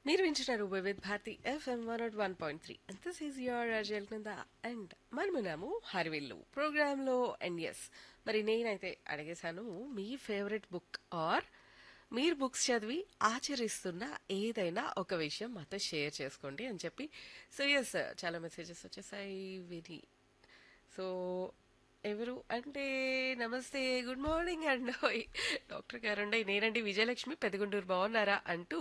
మీరు వింటున్నారు Vividh Bharati FM one not one point three and this is your అజల్ కింద అండ్ మనమున్నాము హరివిల్లు ప్రోగ్రాంలో అండ్ ఎస్ మరి నేనైతే అడిగేశాను మీ ఫేవరెట్ బుక్ ఆర్ మీరు బుక్స్ చదివి ఆచరిస్తున్న ఏదైనా ఒక విషయం మాతో షేర్ చేసుకోండి అని చెప్పి సో ఎస్ చాలా మెసేజెస్ వచ్చేసాయి విని సో ఎవరు అంటే నమస్తే గుడ్ మార్నింగ్ అండి డాక్టర్ గారు అండి నేనండి విజయలక్ష్మి పెదగుంటూరు బాగున్నారా అంటూ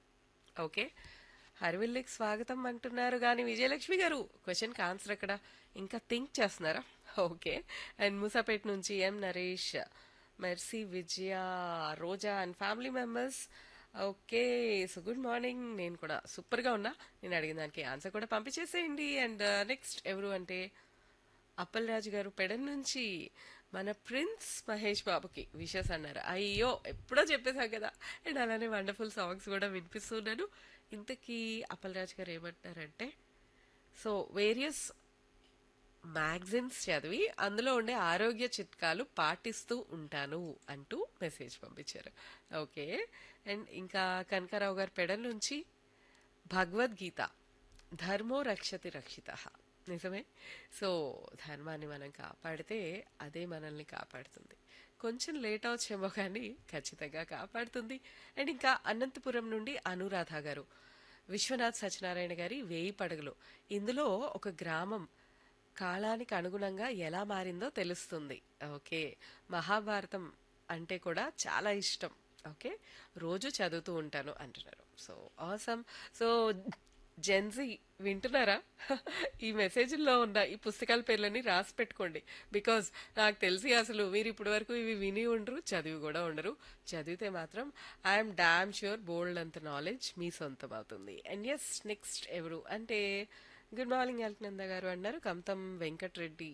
ఓకే హరివిల్లికి స్వాగతం అంటున్నారు కానీ విజయలక్ష్మి గారు క్వశ్చన్కి ఆన్సర్ ఎక్కడ ఇంకా థింక్ చేస్తున్నారా ఓకే అండ్ మూసాపేట నుంచి M Naresh Mercy Vijaya Roja and family members okay so good morning నేను కూడా సూపర్గా ఉన్నా నేను అడిగిన దానికి ఆన్సర్ కూడా పంపించేసేయండి అండ్ నెక్స్ట్ ఎవరు అంటే అప్పలరాజు గారు పెడన్ నుంచి మన ప్రిన్స్ మహేష్ బాబుకి విషెస్ అన్నారు అయ్యో ఎప్పుడో చెప్పేశాం కదా అండ్ అలానే వండర్ఫుల్ సాంగ్స్ కూడా వినిపిస్తున్నాను ఇంతకీ అప్పలరాజు గారు ఏమంటారంటే సో వేరియస్ మ్యాగజిన్స్ చదివి అందులో ఉండే ఆరోగ్య చిట్కాలు పాటిస్తూ ఉంటాను అంటూ మెసేజ్ పంపించారు ఓకే అండ్ ఇంకా కనకారావు గారు పెడన్ నుంచి భగవద్గీత ధర్మో రక్షతి రక్షిత నిజమే సో ధర్మాన్ని మనం కాపాడితే అదే మనల్ని కాపాడుతుంది కొంచెం లేట్ అవచ్చేమో కానీ ఖచ్చితంగా కాపాడుతుంది అండ్ ఇంకా అనంతపురం నుండి అనురాధ గారు విశ్వనాథ్ సత్యనారాయణ గారి వేయి పడగలు ఇందులో ఒక గ్రామం కాలానికి అనుగుణంగా ఎలా మారిందో తెలుస్తుంది ఓకే మహాభారతం అంటే కూడా చాలా ఇష్టం ఓకే రోజు చదువుతూ ఉంటాను అంటున్నారు సో ఆసమ్ సో జెన్జీ వింటున్నారా ఈ మెసేజ్లో ఉన్న ఈ పుస్తకాల పేర్లని రాసి పెట్టుకోండి బికాజ్ నాకు తెలిసి అసలు మీరు ఇప్పటి వరకు ఇవి విని ఉండరు చదివి కూడా ఉండరు చదివితే మాత్రం ఐఎమ్ డామ్ ష్యూర్ బోల్డ్ అంత నాలెడ్జ్ మీ సొంతం అవుతుంది అండ్ ఎస్ నెక్స్ట్ ఎవరు అంటే గుడ్ మార్నింగ్ అల్కనంద గారు అన్నారు కమతం వెంకటరెడ్డి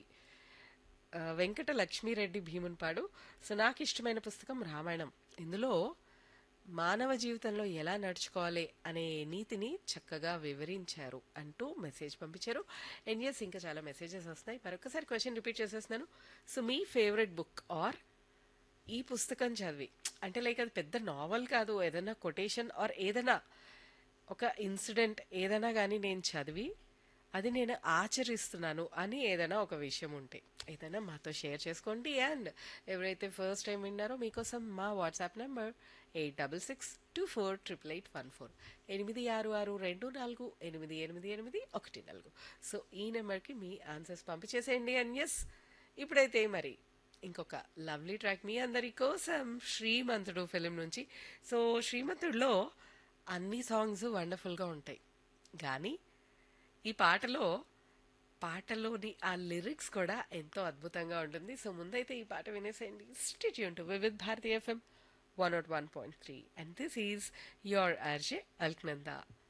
ఆ, వెంకట లక్ష్మీరెడ్డి భీమున్పాడు సో నాకు ఇష్టమైన పుస్తకం రామాయణం ఇందులో మానవ జీవితంలో ఎలా నడుచుకోవాలి అనే నీతిని చక్కగా వివరించారు అంటూ మెసేజ్ పంపించారు అండ్ ఎస్ ఇంకా చాలా మెసేజెస్ వస్తున్నాయి మరొకసారి క్వశ్చన్ రిపీట్ చేసేస్తున్నాను సో మీ ఫేవరెట్ బుక్ ఆర్ ఈ పుస్తకం చదివి అంటే లైక్ అది పెద్ద నావల్ కాదు ఏదైనా కొటేషన్ ఆర్ ఏదైనా ఒక ఇన్సిడెంట్ ఏదైనా కానీ నేను చదివి అది నేను ఆచరిస్తున్నాను అని ఏదైనా ఒక విషయం ఉంటే ఏదైనా మాతో షేర్ చేసుకోండి అండ్ ఎవరైతే ఫస్ట్ టైం విన్నారో మీకోసం మా WhatsApp number eight double six two four triple eight one four ఎనిమిది ఆరు ఆరు రెండు నాలుగు ఎనిమిది ఎనిమిది ఎనిమిది ఒకటి నాలుగు సో ఈ నెంబర్కి మీ ఆన్సర్స్ పంపించేసేయండి అండ్ ఎస్ ఇప్పుడైతే మరి ఇంకొక లవ్లీ ట్రాక్ మీ అందరి కోసం శ్రీమంతుడు ఫిలిం నుంచి సో శ్రీమంతుడిలో అన్ని సాంగ్స్ వండర్ఫుల్గా ఉంటాయి కానీ ఈ పాటలో పాటలోని ఆ లిరిక్స్ కూడా ఎంతో అద్భుతంగా ఉంటుంది సో ముందైతే ఈ పాట వినేసేయండి stay tuned to Vividh Bharati FM one not one point three and this is your RJ Alaknanda